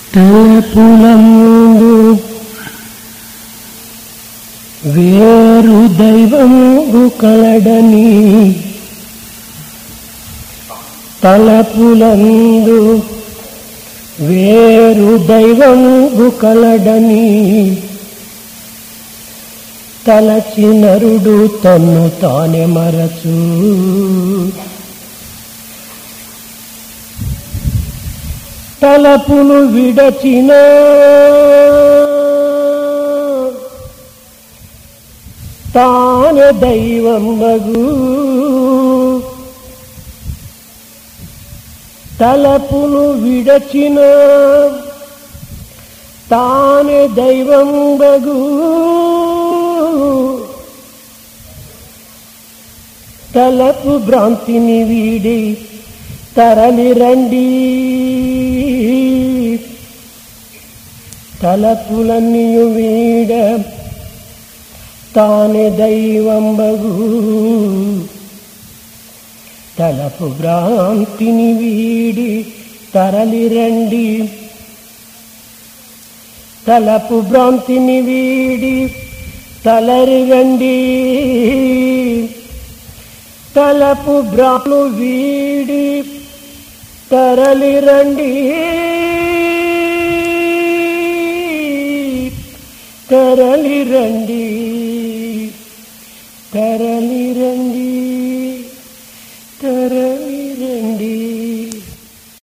తలపులందు వేరు దైవము కలడని తలపులందు వేరు దైవము కలడని తలచి నరుడు తన్ను తానే మరచు తలపులు విడచిన తానే దైవం మగు తలపులు విడచిన తానే దైవం బగు తలపు భ్రాంతిని వీడి తరలి రండి తలపులన్నీయు వీడ తానే దైవంబగు తలపు భ్రాంతిని వీడి తరలి రండి తలపు భ్రాంతిని వీడి తలరి రండి తలపు భ్రాను వీడి తరలి రండి తరలి రండి తరలి